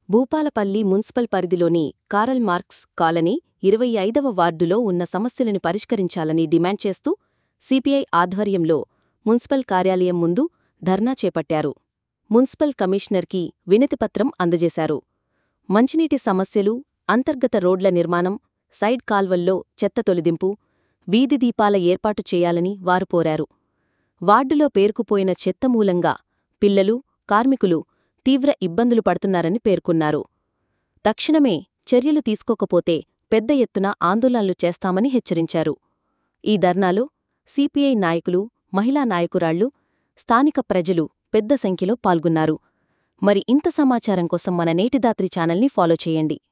Bhupalpally municipal పరిధిలోని Karl Marx colony ఇరవై ఐదవ వార్డులో ఉన్న సమస్యలను పరిష్కరించాలని డిమాండ్ చేస్తూ సిపిఐ ఆధ్వర్యంలో మున్సిపల్ కార్యాలయం ముందు ధర్నా చేపట్టారు మున్సిపల్ కమిషనర్కి వినతిపత్రం అందజేశారు మంచినీటి సమస్యలు అంతర్గత రోడ్ల నిర్మాణం సైడ్ కాల్వల్లో చెత్త తొలగింపు వీధి దీపాల ఏర్పాటు చేయాలని వారు కోరారు వార్డులో పేరుకుపోయిన చెత్త మూలంగా పిల్లలు కార్మికులు తీవ్ర ఇబ్బందులు పడుతున్నారని పేర్కొన్నారు తక్షణమే చర్యలు తీసుకోకపోతే పెద్ద ఎత్తున ఆందోళనలు చేస్తామని హెచ్చరించారు ఈ ధర్నాలో సిపిఐ నాయకులు మహిళా నాయకురాళ్లు స్థానిక ప్రజలు పెద్ద సంఖ్యలో పాల్గొన్నారు మరి ఇంత సమాచారం కోసం మన నేటిదాత్రి ఛానల్ని ఫాలో చేయండి